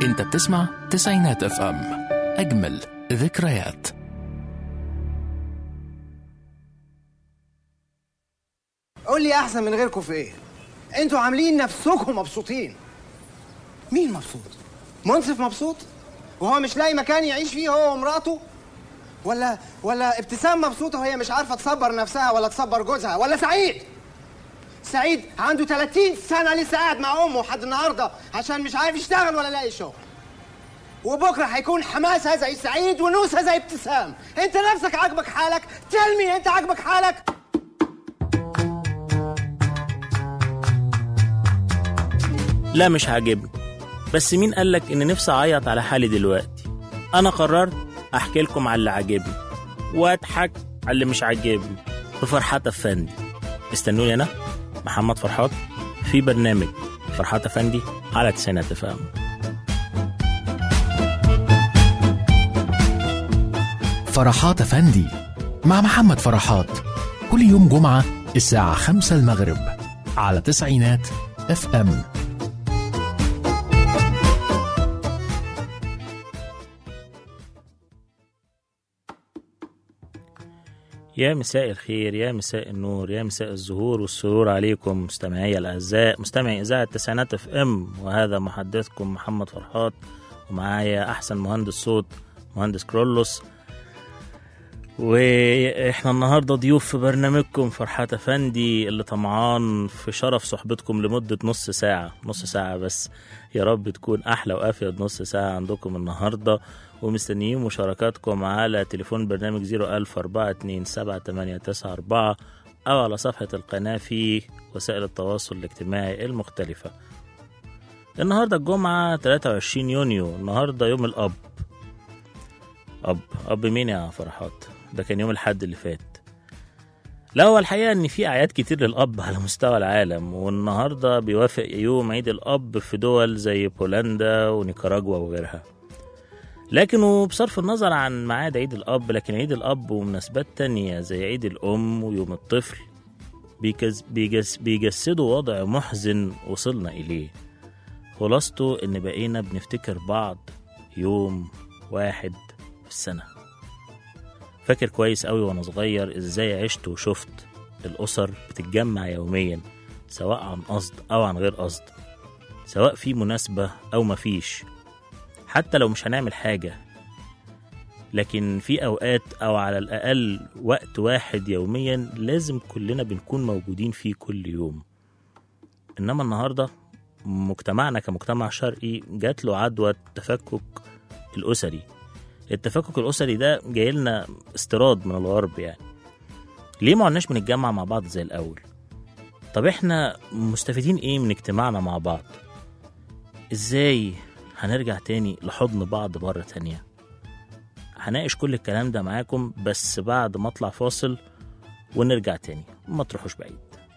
انت بتسمع تسعينات اف ام اجمل ذكريات قول لي احسن من غيركم في ايه انتوا عاملين نفسكم مبسوطين مين مبسوط منصف مبسوط وهو مش لاقي مكان يعيش فيه هو ومراته ولا ولا ابتسام مبسوطه وهي مش عارفه تصبر نفسها ولا تصبر جوزها ولا سعيد سعيد عنده 30 سنه لسه قاعد مع امه لحد النهارده عشان مش عارف يشتغل ولا لاقي شغل وبكره هيكون حماسها زي سعيد ونوسها زي ابتسام انت نفسك عاجبك حالك تلمي انت عاجبك حالك لا مش عاجبني بس مين قالك ان نفسي اعيط على حالي دلوقتي انا قررت احكي لكم على اللي عاجبني واضحك على اللي مش عاجبني في فرحات افندي استنوني انا محمد فرحات في برنامج فرحات افندي على تسعينات فهم فرحات افندي مع محمد فرحات كل يوم جمعة الساعة خمسة المغرب على تسعينات اف ام يا مساء الخير يا مساء النور يا مساء الزهور والسرور عليكم مستمعي الاعزاء مستمعي اذاعه تسعينات اف ام وهذا محدثكم محمد فرحات ومعايا احسن مهندس صوت مهندس كرولوس واحنا النهارده ضيوف في برنامجكم فرحات افندي اللي طمعان في شرف صحبتكم لمده نص ساعه نص ساعه بس يا رب تكون احلى وافيد نص ساعه عندكم النهارده ومستنيين مشاركاتكم على تليفون برنامج 010427894 أو على صفحة القناة في وسائل التواصل الاجتماعي المختلفة النهاردة الجمعة 23 يونيو النهاردة يوم الأب أب أب مين يا فرحات ده كان يوم الحد اللي فات لا هو الحقيقة إن في أعياد كتير للأب على مستوى العالم والنهاردة بيوافق يوم عيد الأب في دول زي بولندا ونيكاراجوا وغيرها لكن وبصرف النظر عن ميعاد عيد الأب لكن عيد الأب ومناسبات تانية زي عيد الأم ويوم الطفل بيجس بيجس بيجسدوا وضع محزن وصلنا إليه خلاصته إن بقينا بنفتكر بعض يوم واحد في السنة فاكر كويس أوي وأنا صغير إزاي عشت وشفت الأسر بتتجمع يوميا سواء عن قصد أو عن غير قصد سواء في مناسبة أو مفيش حتى لو مش هنعمل حاجة لكن في أوقات أو على الأقل وقت واحد يوميا لازم كلنا بنكون موجودين فيه كل يوم إنما النهاردة مجتمعنا كمجتمع شرقي جات له عدوى التفكك الأسري التفكك الأسري ده جاي لنا استيراد من الغرب يعني ليه ما عدناش بنتجمع مع بعض زي الأول طب احنا مستفيدين ايه من اجتماعنا مع بعض ازاي هنرجع تاني لحضن بعض مرة تانية هناقش كل الكلام ده معاكم بس بعد ما اطلع فاصل ونرجع تاني ما تروحوش بعيد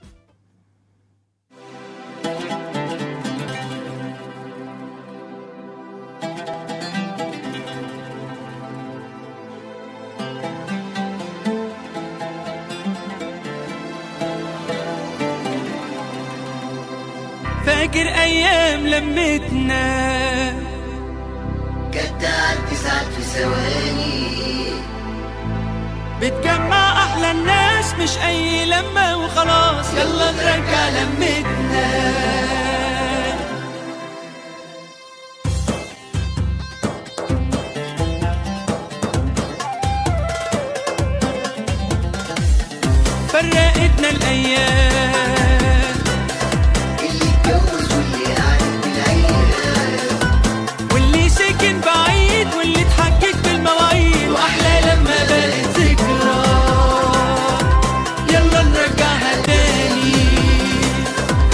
فاكر ايام لمتنا كانت تعدي ساعات في ثواني بتجمع احلى الناس مش اي لمه وخلاص يلا نرجع لمتنا فرقتنا الايام اللي اتجوز واللي قاعد بالعيال واللي سكن بعيد واللي اتحجج بالمواعيد واحلى لما بقت ذكرى يلا نرجعها تاني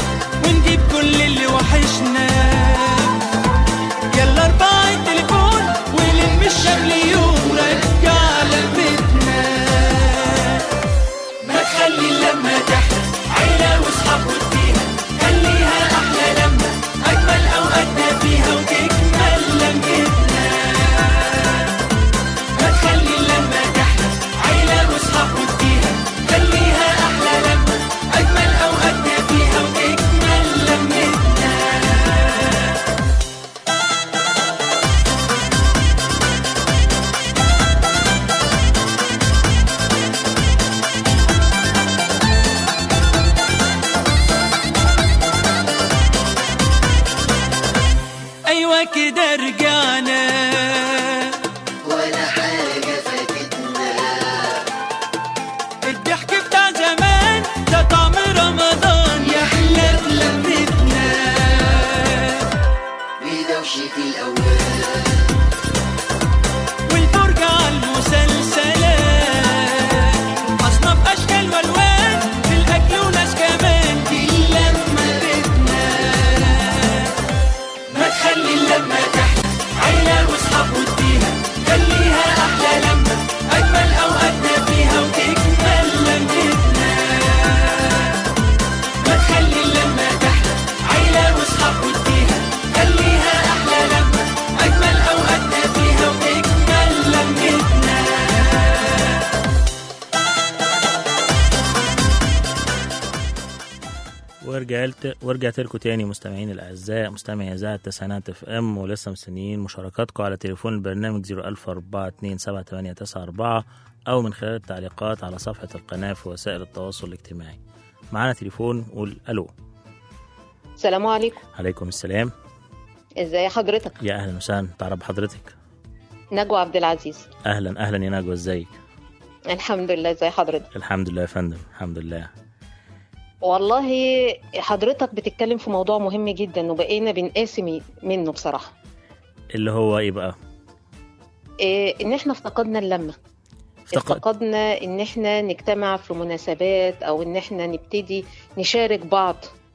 ورجعت ورجعت لكم تاني مستمعين الاعزاء مستمعي اذاعه تسعينات اف ام ولسه مستنيين مشاركاتكم على تليفون البرنامج 014278994 او من خلال التعليقات على صفحه القناه في وسائل التواصل الاجتماعي معانا تليفون قول الو السلام عليكم عليكم السلام ازاي حضرتك يا اهلا وسهلا تعرف بحضرتك نجوى عبد العزيز اهلا اهلا يا نجوى ازيك الحمد لله ازي حضرتك الحمد لله يا فندم الحمد لله والله حضرتك بتتكلم في موضوع مهم جدا وبقينا بنقاسم منه بصراحه اللي هو ايه بقى إيه ان احنا افتقدنا اللمه افتقد افتقدنا ان احنا نجتمع في مناسبات او ان احنا نبتدي نشارك بعض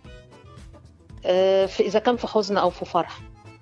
آه، في اذا كان في حزن او في فرح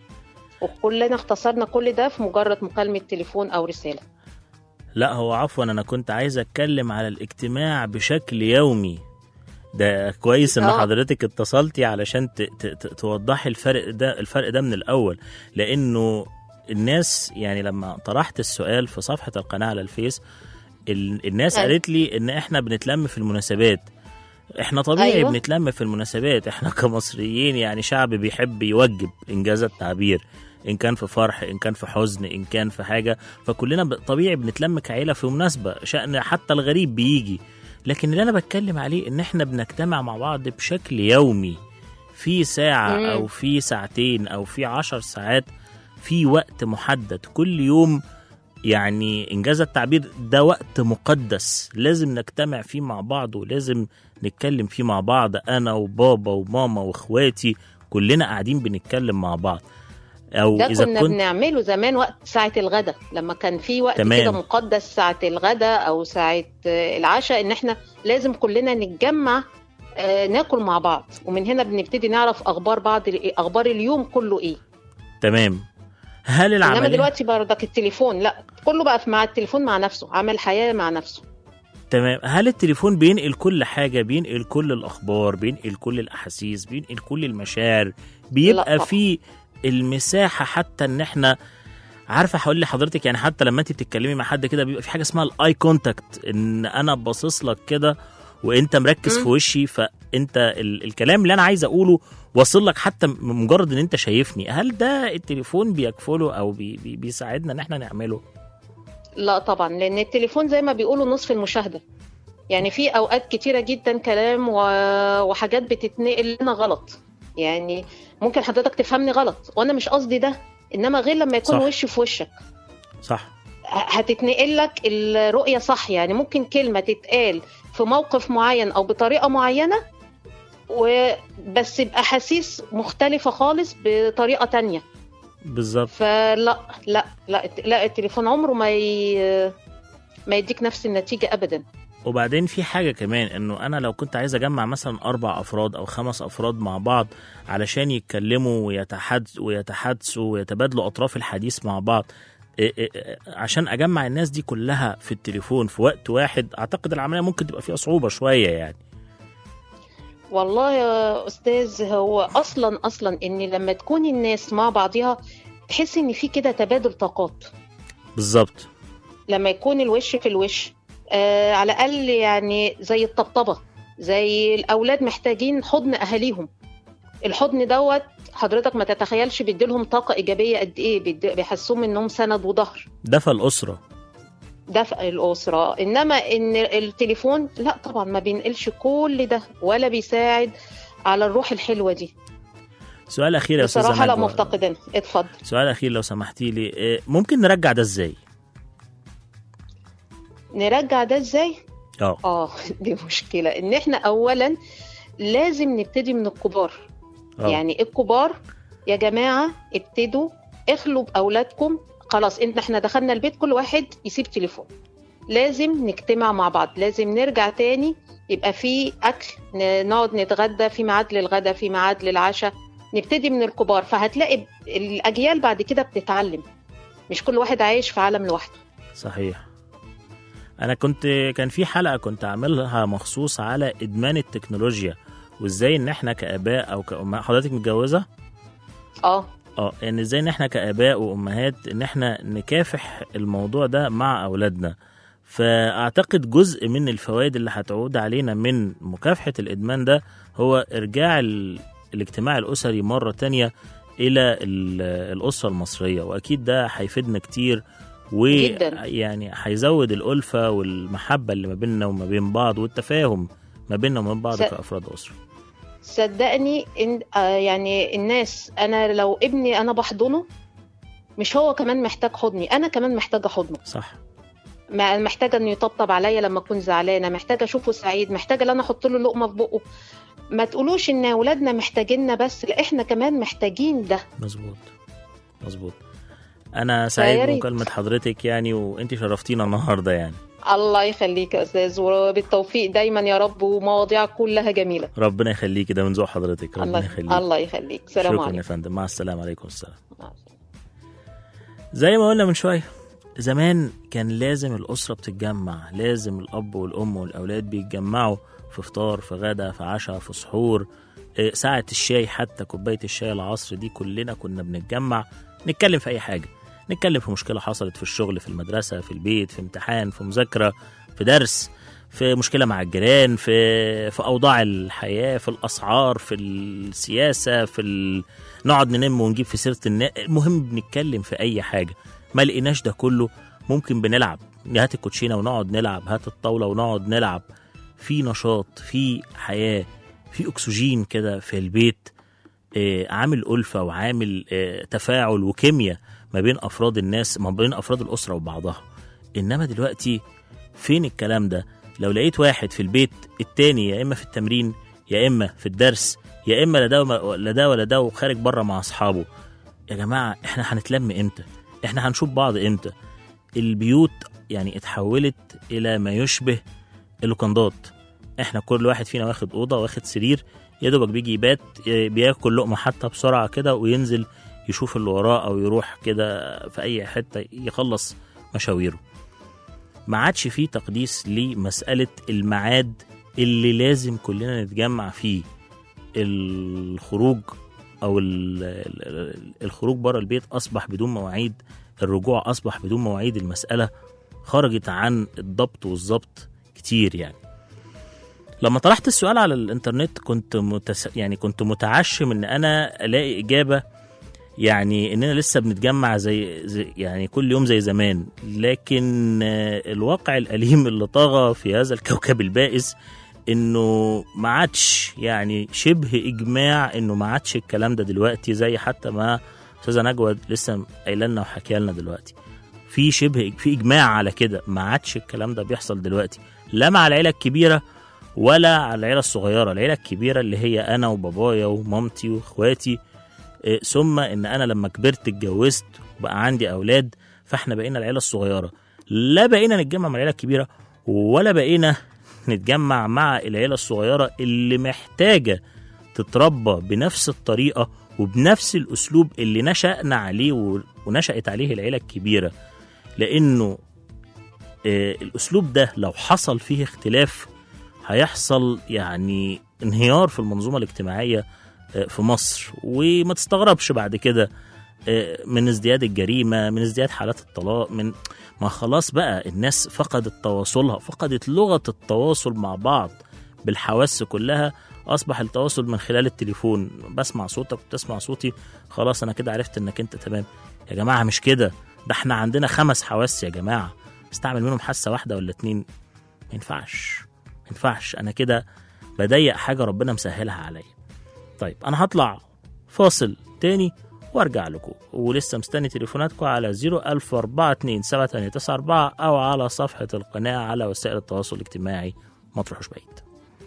وكلنا اختصرنا كل ده في مجرد مكالمه تليفون او رساله لا هو عفوا انا كنت عايز اتكلم على الاجتماع بشكل يومي ده كويس ان آه. حضرتك اتصلتي علشان ت- ت- ت- توضحي الفرق ده الفرق ده من الاول لانه الناس يعني لما طرحت السؤال في صفحه القناه على الفيس ال- الناس أيوة. قالت لي ان احنا بنتلم في المناسبات احنا طبيعي أيوة. أيوة. بنتلم في المناسبات احنا كمصريين يعني شعب بيحب يوجب انجاز التعبير ان كان في فرح ان كان في حزن ان كان في حاجه فكلنا ب- طبيعي بنتلم كعيله في مناسبه شأن حتى الغريب بيجي لكن اللي انا بتكلم عليه ان احنا بنجتمع مع بعض بشكل يومي في ساعه مم. او في ساعتين او في عشر ساعات في وقت محدد كل يوم يعني انجاز التعبير ده وقت مقدس لازم نجتمع فيه مع بعض ولازم نتكلم فيه مع بعض انا وبابا وماما واخواتي كلنا قاعدين بنتكلم مع بعض او ده اذا كنا كنت بنعمله زمان وقت ساعة الغداء لما كان في وقت تمام. كده مقدس ساعة الغداء أو ساعة آه، العشاء إن إحنا لازم كلنا نتجمع آه، ناكل مع بعض ومن هنا بنبتدي نعرف أخبار بعض أخبار اليوم كله إيه تمام هل إنما العمليه دلوقتي بردك التليفون لا كله بقى في- مع التليفون مع نفسه عمل حياة مع نفسه تمام هل التليفون بينقل كل حاجه بينقل كل الاخبار بينقل كل الاحاسيس بينقل كل المشاعر بيبقى طبعا. في المساحه حتى ان احنا عارفه هقول لحضرتك يعني حتى لما انت بتتكلمي مع حد كده بيبقى في حاجه اسمها الاي كونتاكت ان انا باصص لك كده وانت مركز مم. في وشي فانت ال الكلام اللي انا عايز اقوله واصل لك حتى م- مجرد ان انت شايفني هل ده التليفون بيكفله او بي بي بيساعدنا ان احنا نعمله لا طبعا لان التليفون زي ما بيقولوا نصف المشاهده يعني في اوقات كتيره جدا كلام و... وحاجات بتتنقل لنا غلط يعني ممكن حضرتك تفهمني غلط وانا مش قصدي ده انما غير لما يكون صح. وشي في وشك صح ه- هتتنقل لك الرؤيه صح يعني ممكن كلمه تتقال في موقف معين او بطريقه معينه وبس باحاسيس مختلفه خالص بطريقه تانية بالظبط فلا لا لا لا التليفون عمره ما ي... ما يديك نفس النتيجة أبدا وبعدين في حاجة كمان انه انا لو كنت عايز اجمع مثلا اربع افراد او خمس افراد مع بعض علشان يتكلموا ويتحدث ويتحدثوا ويتبادلوا اطراف الحديث مع بعض إيه إيه إيه، عشان اجمع الناس دي كلها في التليفون في وقت واحد اعتقد العملية ممكن تبقى فيها صعوبة شوية يعني والله يا أستاذ هو أصلا أصلا إن لما تكون الناس مع بعضها تحس إن في كده تبادل طاقات بالظبط لما يكون الوش في الوش آه على الأقل يعني زي الطبطبة زي الأولاد محتاجين حضن أهاليهم الحضن دوت حضرتك ما تتخيلش بيديلهم طاقة إيجابية قد إيه بيدي- بيحسوهم إنهم سند وظهر دفى الاسرة دفء الأسرة إنما إن التليفون لا طبعا ما بينقلش كل ده ولا بيساعد على الروح الحلوة دي سؤال اخير يا استاذة بصراحة لا نجوى. مفتقدين اتفضل سؤال اخير لو سمحتي لي إيه، ممكن نرجع ده ازاي نرجع ده إزاي؟ اه آه دي مشكلة إن إحنا أولا لازم نبتدي من الكبار آه. يعني الكبار يا جماعة ابتدوا اخلوا بأولادكم خلاص انت احنا دخلنا البيت كل واحد يسيب تليفون لازم نجتمع مع بعض لازم نرجع تاني يبقى في اكل ن- نقعد نتغدى في ميعاد للغدا في ميعاد للعشاء نبتدي من الكبار فهتلاقي الاجيال بعد كده بتتعلم مش كل واحد عايش في عالم لوحده صحيح انا كنت كان في حلقه كنت عاملها مخصوص على ادمان التكنولوجيا وازاي ان احنا كاباء او كأمهات حضرتك متجوزه اه اه ان ازاي ان احنا كاباء وامهات ان احنا نكافح الموضوع ده مع اولادنا فاعتقد جزء من الفوائد اللي هتعود علينا من مكافحه الادمان ده هو ارجاع ال... الاجتماع الاسري مره تانية الى ال... الاسره المصريه واكيد ده هيفيدنا كتير جداً. ويعني هيزود الالفه والمحبه اللي ما بيننا وما بين بعض والتفاهم ما بيننا وما بين بعض س- كافراد اسره صدقني إن آه يعني الناس انا لو ابني انا بحضنه مش هو كمان محتاج حضني انا كمان محتاجه حضنه صح ما- محتاجه انه يطبطب عليا لما اكون زعلانه محتاجه اشوفه سعيد محتاجه ان انا احط له لقمه في بقه ما تقولوش ان اولادنا محتاجيننا بس لا احنا كمان محتاجين ده مظبوط مظبوط انا سعيد فيا ريت. بمكالمه حضرتك يعني وانت شرفتينا النهارده يعني الله يخليك يا استاذ وبالتوفيق دايما يا رب ومواضيع كلها جميله ربنا يخليكي ده من ذوق حضرتك ربنا الله يخليك الله يخليك سلام شكرا يا عليكم فندم مع السلامه عليكم السلام مع السلامة. زي ما قلنا من شويه زمان كان لازم الأسرة بتتجمع لازم الأب والأم والأولاد بيتجمعوا في فطار في غدا في عشاء في سحور إيه، ساعة الشاي حتى كوباية الشاي العصر دي كلنا كنا بنتجمع نتكلم في أي حاجة نتكلم في مشكلة حصلت في الشغل في المدرسة في البيت في امتحان في مذاكرة في درس في مشكلة مع الجيران في في أوضاع الحياة في الأسعار في السياسة في ال... نقعد ننم ونجيب في سيرة النا... المهم بنتكلم في أي حاجة ما لقيناش ده كله ممكن بنلعب هات الكوتشينة ونقعد نلعب هات الطاولة ونقعد نلعب في نشاط في حياة في أكسجين كده في البيت آه، عامل ألفة وعامل آه، تفاعل وكيمياء ما بين أفراد الناس ما بين أفراد الأسرة وبعضها إنما دلوقتي فين الكلام ده لو لقيت واحد في البيت التاني يا إما في التمرين يا إما في الدرس يا إما لا ده وما- لا ده ولا ده وخارج بره مع أصحابه يا جماعة إحنا هنتلم إمتى إحنا هنشوف بعض إمتى البيوت يعني اتحولت إلى ما يشبه اللوكندات احنا كل واحد فينا واخد اوضه واخد سرير يا دوبك بيجي يبات ي- بياكل لقمه حتى بسرعه كده وينزل يشوف اللي وراه او يروح كده في اي حته يخلص مشاويره ما عادش فيه تقديس لمساله الميعاد اللي لازم كلنا نتجمع فيه الخروج او ال- ال- ال- الخروج بره البيت اصبح بدون مواعيد الرجوع اصبح بدون مواعيد المساله خرجت عن الضبط والظبط كتير يعني لما طرحت السؤال على الانترنت كنت متس... يعني كنت متعشم ان انا الاقي اجابه يعني اننا لسه بنتجمع زي, زي يعني كل يوم زي زمان لكن آه، الواقع الاليم اللي طغى في هذا الكوكب البائس انه ما عادش يعني شبه اجماع انه ما عادش الكلام ده دلوقتي زي حتى ما استاذه نجوى لسه قايله لنا وحكي لنا دلوقتي في شبه في اجماع على كده ما عادش الكلام ده بيحصل دلوقتي لا مع العيله الكبيره ولا على العيله الصغيره العيله الكبيره اللي هي انا وبابايا ومامتي واخواتي إيه، ثم ان انا لما كبرت اتجوزت وبقى عندي اولاد فاحنا بقينا العيله الصغيره لا بقينا نتجمع مع العيله الكبيره ولا بقينا نتجمع مع العيله الصغيره اللي محتاجه تتربى بنفس الطريقه وبنفس الاسلوب اللي نشأنا عليه و- ونشأت عليه العيله الكبيره لانه آه، الاسلوب ده لو حصل فيه اختلاف هيحصل يعني انهيار في المنظومه الاجتماعيه آه، في مصر وما تستغربش بعد كده آه، من ازدياد الجريمه من ازدياد حالات الطلاق من ما خلاص بقى الناس فقدت تواصلها فقدت لغه التواصل مع بعض بالحواس كلها اصبح التواصل من خلال التليفون بسمع صوتك وتسمع صوتي خلاص انا كده عرفت انك انت تمام يا جماعه مش كده ده احنا عندنا خمس حواس يا جماعه استعمل منهم حاسه واحده ولا اتنين ما ينفعش ما ينفعش انا كده بضيق حاجه ربنا مسهلها عليا طيب انا هطلع فاصل تاني وارجع لكم ولسه مستني تليفوناتكم على 010427894 او على صفحه القناه على وسائل التواصل الاجتماعي ما تروحوش بعيد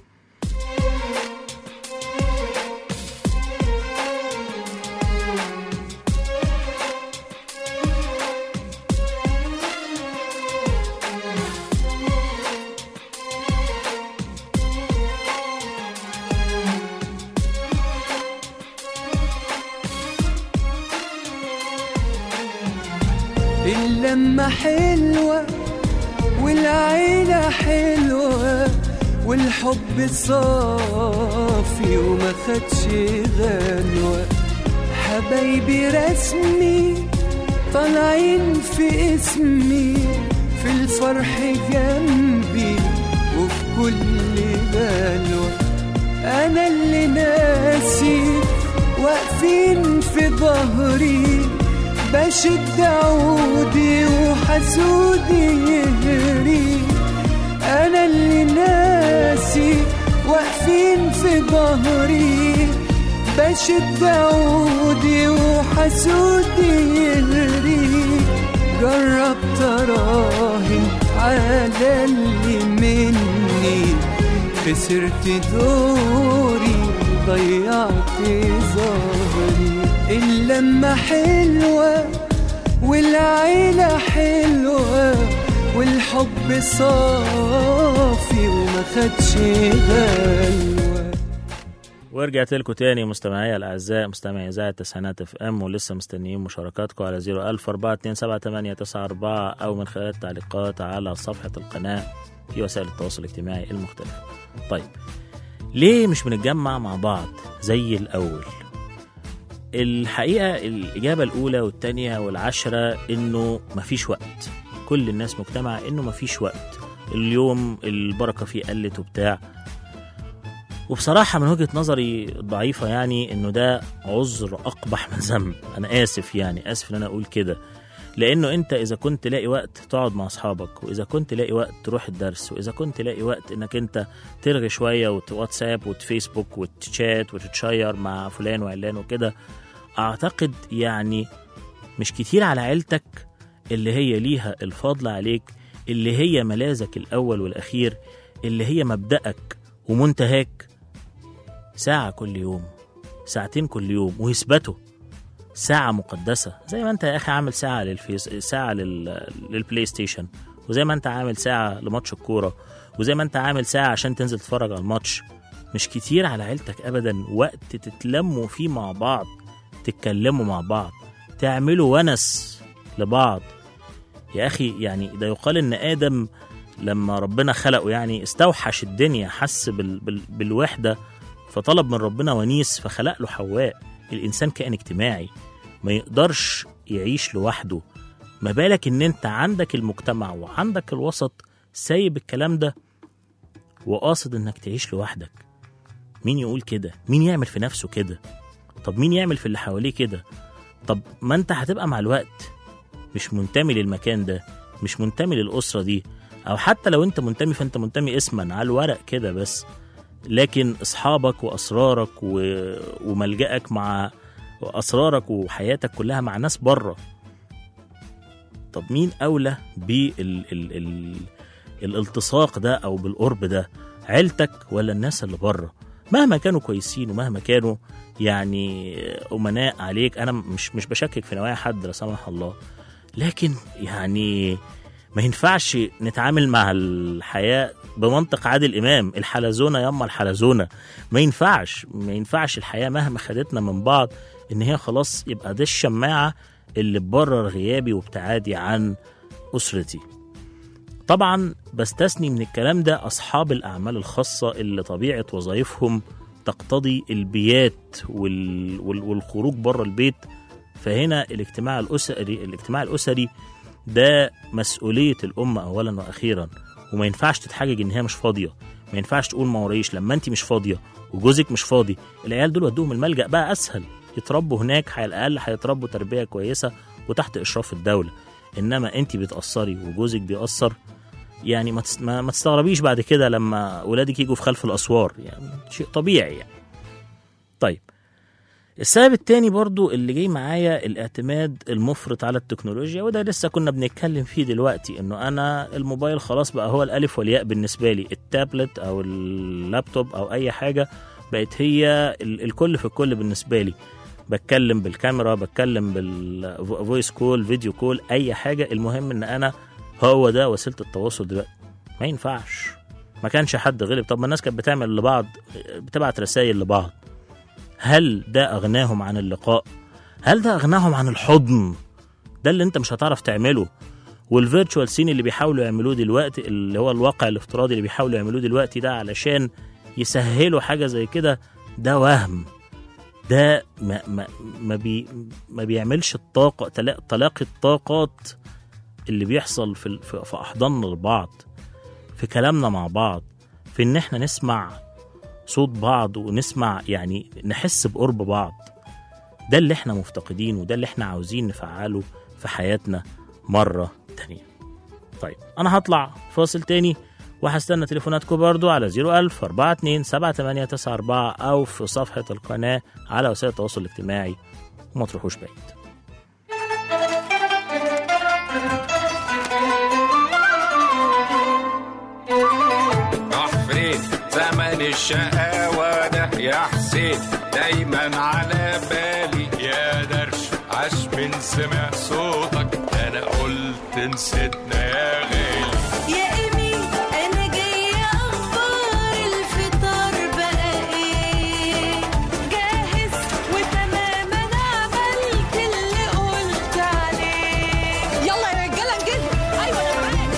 اللمة حلوة والعيلة حلوة والحب صافي وما خدش غنوة حبايبي رسمي طالعين في اسمي في في الفرح جنبي وفي كل بلوى انا اللي ناسي واقفين في ظهري بشد عودي وحسودي يهري انا اللي ناسي واقفين في ظهري بشد عودي وحسودي يهري جربت اراهن على اللي مني خسرت دوري ضيعت ظهري اللمة حلوة والعيلة حلوة والحب صافي وما خدش غلوة ورجعت لكم تاني مستمعي الاعزاء مستمعي اذاعه تسعينات اف ام ولسه مستنيين مشاركاتكم على 004277894 او من خلال التعليقات على صفحه القناه في وسائل التواصل الاجتماعي المختلفه. طيب ليه مش بنتجمع مع بعض زي الاول؟ الحقيقه الاجابه الاولى والثانيه والعشره انه مفيش وقت. كل الناس مجتمعه انه مفيش وقت. اليوم البركه فيه قلت وبتاع وبصراحة من وجهة نظري الضعيفة يعني إنه ده عذر أقبح من ذنب أنا آسف يعني آسف إن أنا أقول كده لأنه أنت إذا كنت لاقي وقت تقعد مع أصحابك وإذا كنت لاقي وقت تروح الدرس وإذا كنت لاقي وقت إنك أنت ترغي شوية وتواتساب وتفيسبوك وتشات وتتشير مع فلان وعلان وكده أعتقد يعني مش كتير على عيلتك اللي هي ليها الفضل عليك اللي هي ملاذك الأول والأخير اللي هي مبدأك ومنتهاك ساعة كل يوم ساعتين كل يوم ويثبتوا ساعة مقدسة زي ما انت يا اخي عامل ساعة للفيس ساعة لل... للبلاي ستيشن وزي ما انت عامل ساعة لماتش الكورة وزي ما انت عامل ساعة عشان تنزل تتفرج على الماتش مش كتير على عيلتك ابدا وقت تتلموا فيه مع بعض تتكلموا مع بعض تعملوا ونس لبعض يا اخي يعني ده يقال ان ادم لما ربنا خلقه يعني استوحش الدنيا حس بال... بال... بالوحده فطلب من ربنا ونيس فخلق له حواء الانسان كائن اجتماعي ما يقدرش يعيش لوحده ما بالك ان انت عندك المجتمع وعندك الوسط سايب الكلام ده وقاصد انك تعيش لوحدك مين يقول كده مين يعمل في نفسه كده طب مين يعمل في اللي حواليه كده طب ما انت هتبقى مع الوقت مش منتمي للمكان ده مش منتمي للأسرة دي أو حتى لو أنت منتمي فأنت منتمي اسما على الورق كده بس لكن أصحابك وأسرارك و... وملجأك مع أسرارك وحياتك كلها مع ناس بره طب مين أولى بال ال... ال... الالتصاق ده أو بالقرب ده عيلتك ولا الناس اللي بره مهما كانوا كويسين ومهما كانوا يعني أمناء عليك أنا مش مش بشكك في نوايا حد لا سمح الله لكن يعني ما ينفعش نتعامل مع الحياة بمنطق عادل إمام الحلزونة يما الحلزونة ما ينفعش ما ينفعش الحياة مهما خدتنا من بعض إن هي خلاص يبقى ده الشماعة اللي تبرر غيابي وابتعادي عن أسرتي طبعا بستثني من الكلام ده أصحاب الأعمال الخاصة اللي طبيعة وظائفهم تقتضي البيات وال... وال... والخروج بره البيت فهنا الاجتماع الأسري الاجتماع الأسري ده مسؤولية الأم أولا وأخيرا وما ينفعش تتحجج إن هي مش فاضية ما ينفعش تقول ما وريش لما أنت مش فاضية وجوزك مش فاضي العيال دول ودوهم الملجأ بقى أسهل يتربوا هناك على الأقل هيتربوا تربية كويسة وتحت إشراف الدولة إنما أنت بتأثري وجوزك بيأثر يعني ما تس- ما ما تستغربيش بعد كده لما ولادك يجوا في خلف الأسوار يعني شيء طبيعي يعني طيب السبب التاني برضو اللي جاي معايا الاعتماد المفرط على التكنولوجيا وده لسه كنا بنتكلم فيه دلوقتي انه انا الموبايل خلاص بقى هو الالف والياء بالنسبه لي التابلت او اللابتوب او اي حاجه بقت هي ال- الكل في الكل بالنسبه لي بتكلم بالكاميرا بتكلم بالفويس كول فيديو كول اي حاجه المهم ان انا هو ده وسيله التواصل دلوقتي ما ينفعش ما كانش حد غلب طب ما الناس كانت بتعمل لبعض بتبعت رسائل لبعض هل ده أغناهم عن اللقاء؟ هل ده أغناهم عن الحضن؟ ده اللي أنت مش هتعرف تعمله والفيرتشوال سين اللي بيحاولوا يعملوه دلوقتي اللي هو الواقع الافتراضي اللي بيحاولوا يعملوه دلوقتي ده علشان يسهلوا حاجة زي كده ده وهم ده ما ما ما, بي ما بيعملش الطاقة تلا- تلاقي الطاقات اللي بيحصل في, ال- في, في احضاننا لبعض في كلامنا مع بعض في ان احنا نسمع صوت بعض ونسمع يعني نحس بقرب بعض ده اللي احنا مفتقدينه وده اللي احنا عاوزين نفعله في حياتنا مرة تانية طيب انا هطلع فاصل تاني وهستنى تليفوناتكم برضو على 01000 42 7894 او في صفحة القناة على وسائل التواصل الاجتماعي وما تروحوش بعيد عفريت زمن الشقاوة ده يا حسين دايما على بالي يا درش عاش من سمع صوتك انا قلت نسيتنا يا غالي يا إيمي أنا جاية أخبار الفطار بقى إيه جاهز وتمام أنا عملت اللي قلت عليه يلا يا رجالة انجزوا أيوة أنا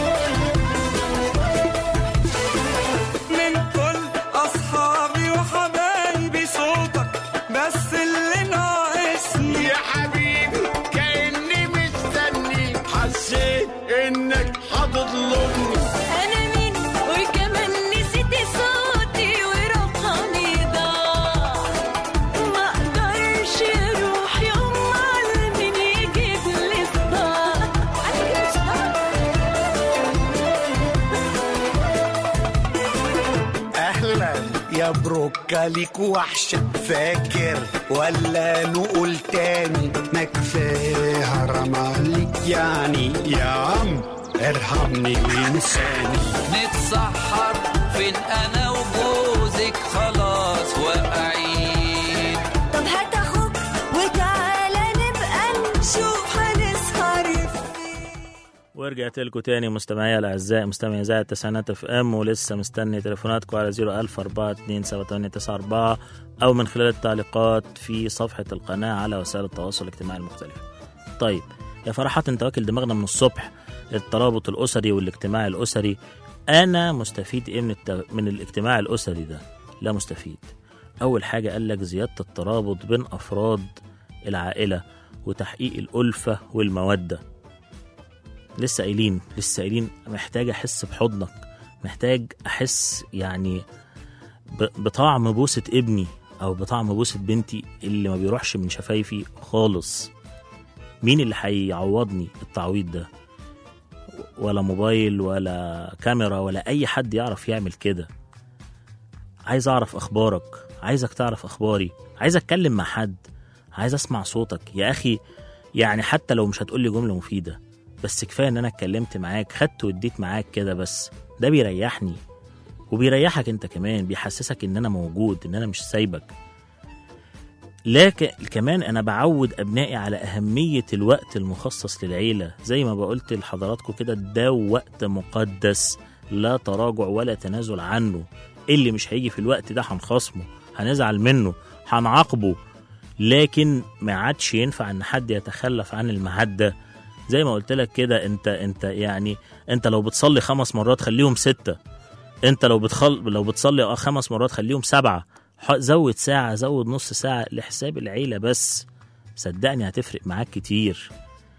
من كل أصحابي وحبايبي صوتك بس اللي ناقصني يا حبيبي كأني مستني حسيت انك هتطلبني أنا مين وكمان نسيت صوتي ورقمي ضاع ما أقدرش أروح يوم على مين يجيب لي صداع أنا كده اهلا يا بروكا ليك وحشة فاكر ولا نقول تاني ما كفاية حرام عليك يعني يا عم ارحمني وانساني نتسحر فين انا وجوزك خلاص واقعين طب هات اخوك وتعالى نبقى نشوف هنسهر فين ورجعت لكم تاني مستمعي الاعزاء مستمعي اذاعه التسعينات اف ام ولسه مستني تليفوناتكم على 01042 او من خلال التعليقات في صفحه القناه على وسائل التواصل الاجتماعي المختلفه. طيب يا فرحات انت واكل دماغنا من الصبح الترابط الاسري والاجتماعي الاسري انا مستفيد ايه من, الت... من الاجتماع الاسري ده؟ لا مستفيد. اول حاجه قال لك زياده الترابط بين افراد العائله وتحقيق الالفه والموده. لسه قايلين لسه قايلين محتاج احس بحضنك محتاج احس يعني ب- بطعم بوسه ابني او بطعم بوسه بنتي اللي ما بيروحش من شفايفي خالص مين اللي هيعوضني التعويض ده ولا موبايل ولا كاميرا ولا اي حد يعرف يعمل كده عايز اعرف اخبارك عايزك تعرف اخباري عايز اتكلم مع حد عايز اسمع صوتك يا اخي يعني حتى لو مش هتقولي جمله مفيده بس كفايه ان انا اتكلمت معاك خدت واديت معاك كده بس ده بيريحني وبيريحك انت كمان بيحسسك ان انا موجود ان انا مش سايبك لكن كمان انا بعود ابنائي على اهميه الوقت المخصص للعيله زي ما بقولت لحضراتكم كده ده وقت مقدس لا تراجع ولا تنازل عنه اللي مش هيجي في الوقت ده هنخصمه هنزعل منه هنعاقبه لكن ما عادش ينفع ان حد يتخلف عن الميعاد ده زي ما قلت لك كده انت انت يعني انت لو بتصلي خمس مرات خليهم ستة انت لو بتخل لو بتصلي اه خمس مرات خليهم سبعة ح- زود ساعة زود نص ساعة لحساب العيلة بس صدقني هتفرق معاك كتير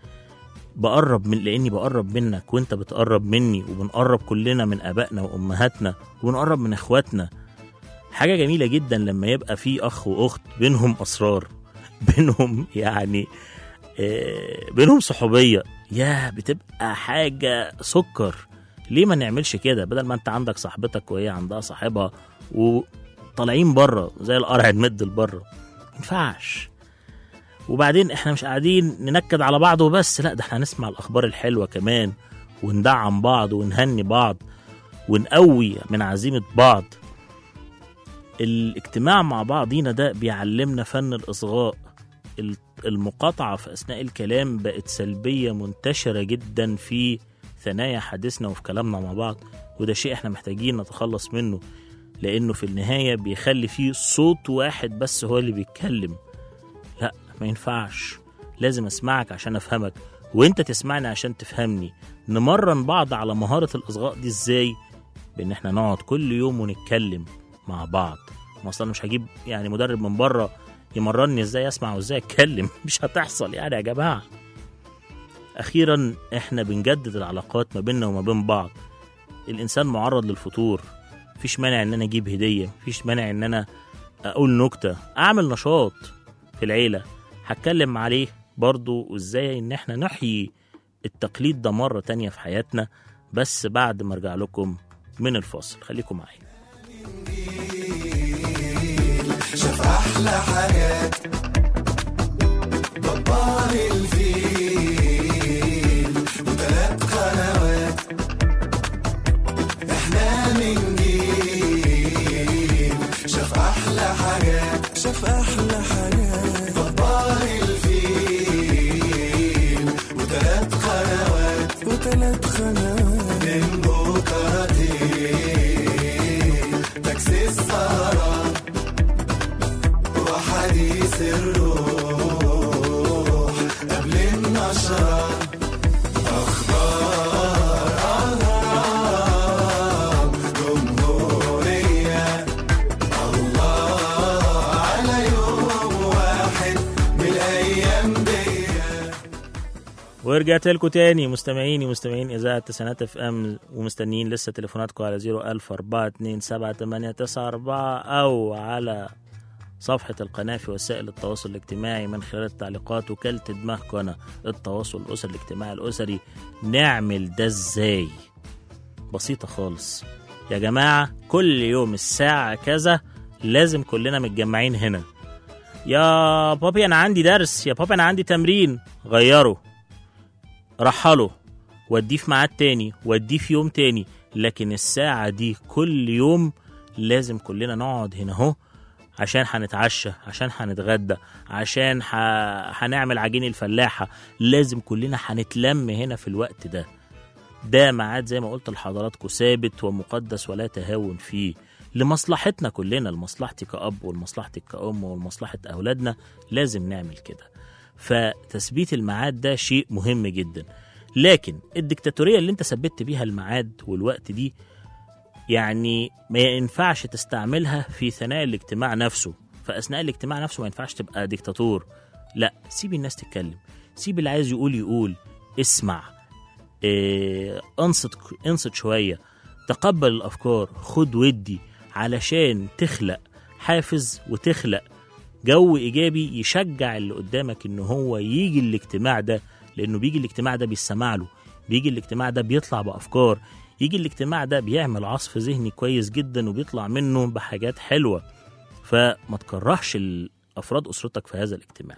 بقرب من لاني بقرب منك وانت بتقرب مني وبنقرب كلنا من ابائنا وامهاتنا وبنقرب من اخواتنا حاجة جميلة جدا لما يبقى في اخ واخت بينهم اسرار بينهم يعني آه، بينهم صحوبيه يا بتبقى حاجه سكر ليه ما نعملش كده بدل ما انت عندك صاحبتك وهي عندها صاحبها وطالعين بره زي القرع تمد لبره ما ينفعش وبعدين احنا مش قاعدين ننكد على بعض وبس لا ده احنا هنسمع الاخبار الحلوه كمان وندعم بعض ونهني بعض ونقوي من عزيمه بعض الاجتماع مع بعضينا ده بيعلمنا فن الاصغاء ال- المقاطعة في أثناء الكلام بقت سلبية منتشرة جدا في ثنايا حديثنا وفي كلامنا مع بعض وده شيء احنا محتاجين نتخلص منه لأنه في النهاية بيخلي فيه صوت واحد بس هو اللي بيتكلم لا ما ينفعش لازم أسمعك عشان أفهمك وانت تسمعني عشان تفهمني نمرن بعض على مهارة الإصغاء دي ازاي بإن احنا نقعد كل يوم ونتكلم مع بعض ما اصلا مش هجيب يعني مدرب من بره يمرني ازاي اسمع وازاي اتكلم مش هتحصل يعني يا جماعه اخيرا احنا بنجدد العلاقات ما بيننا وما بين بعض الانسان معرض للفتور مفيش مانع ان انا اجيب هديه مفيش مانع ان انا اقول نكته اعمل نشاط في العيله هتكلم عليه برضو وازاي ان احنا نحيي التقليد ده مره تانية في حياتنا بس بعد ما ارجع لكم من الفاصل خليكم معايا شاف احلى حاجات دبر الفيل وثلاث قنوات احنا من جيل شاف احلى حاجات شاف احلى حاجات دبر الفيل وثلاث قنوات وثلاث قنوات من بكرتين تاكسي السهران وحديث الروح قبل النشرة أخبار أهرام جمهورية الله على يوم واحد من الأيام دي ورجعت لكم تاني مستمعيني مستمعين اذاعه تسعينات اف ام ومستنيين لسه تليفوناتكم على 010427894 او على صفحة القناة في وسائل التواصل الاجتماعي من خلال التعليقات وكالة دماغكم أنا التواصل الأسري الاجتماعي الأسري نعمل ده ازاي بسيطة خالص يا جماعة كل يوم الساعة كذا لازم كلنا متجمعين هنا يا بابي أنا عندي درس يا بابي أنا عندي تمرين غيره رحله وديه في ميعاد تاني وديه في يوم تاني لكن الساعة دي كل يوم لازم كلنا نقعد هنا اهو عشان هنتعشى عشان هنتغدى عشان ح... هنعمل عجين الفلاحة لازم كلنا هنتلم هنا في الوقت ده ده ميعاد زي ما قلت لحضراتكم ثابت ومقدس ولا تهاون فيه لمصلحتنا كلنا لمصلحتي كأب ولمصلحتك كأم ولمصلحة أولادنا لازم نعمل كده فتثبيت الميعاد ده شيء مهم جدا لكن الدكتاتورية اللي انت ثبت بيها الميعاد والوقت دي يعني ما ينفعش تستعملها في ثناء الاجتماع نفسه فأثناء الاجتماع نفسه ما ينفعش تبقى ديكتاتور لا سيب الناس تتكلم سيب اللي عايز يقول يقول اسمع إيه انصت انصت شوية تقبل الأفكار خد ودي علشان تخلق حافز وتخلق جو إيجابي يشجع اللي قدامك إن هو يجي الاجتماع ده لأنه بيجي الاجتماع ده بيسمع له بيجي الاجتماع ده بيطلع بأفكار يجي الاجتماع ده بيعمل عصف ذهني كويس جدا وبيطلع منه بحاجات حلوة فما تكرهش ال- أفراد أسرتك في هذا الاجتماع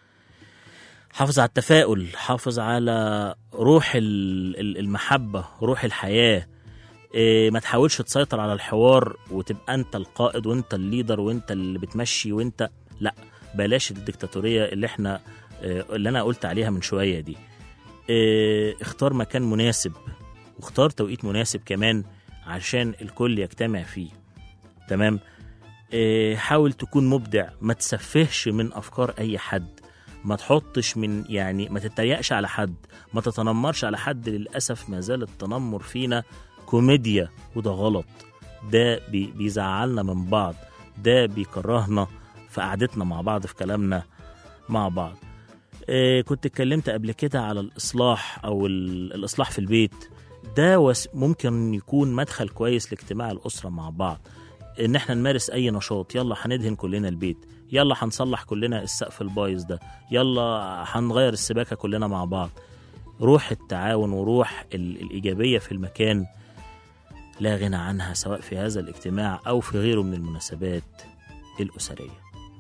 حافظ على التفاؤل حافظ على روح ال- ال- المحبة روح الحياة إيه، ما تحاولش تسيطر على الحوار وتبقى انت القائد وانت الليدر وانت اللي بتمشي وانت لا بلاش الديكتاتورية اللي احنا إيه، اللي انا قلت عليها من شوية دي إيه، اختار مكان مناسب واختار توقيت مناسب كمان عشان الكل يجتمع فيه تمام إيه، حاول تكون مبدع ما تسفهش من افكار اي حد ما تحطش من يعني ما تتريقش على حد ما تتنمرش على حد للاسف ما زال التنمر فينا كوميديا وده غلط ده بي بيزعلنا من بعض ده بيكرهنا في قعدتنا مع بعض في كلامنا مع بعض إيه كنت اتكلمت قبل كده على الإصلاح أو ال- الإصلاح في البيت ده وس ممكن يكون مدخل كويس لاجتماع الأسرة مع بعض إن إحنا نمارس أي نشاط يلا هندهن كلنا البيت يلا هنصلح كلنا السقف البايظ ده يلا هنغير السباكة كلنا مع بعض روح التعاون وروح ال- الإيجابية في المكان لا غنى عنها سواء في هذا الاجتماع أو في غيره من المناسبات الأسرية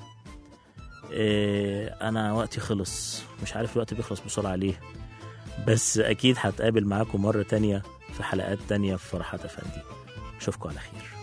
إيه أنا وقتي خلص مش عارف الوقت بيخلص بسرعة ليه بس أكيد هتقابل معاكم مرة تانية في حلقات تانية في فرحات أفندي أشوفكم على خير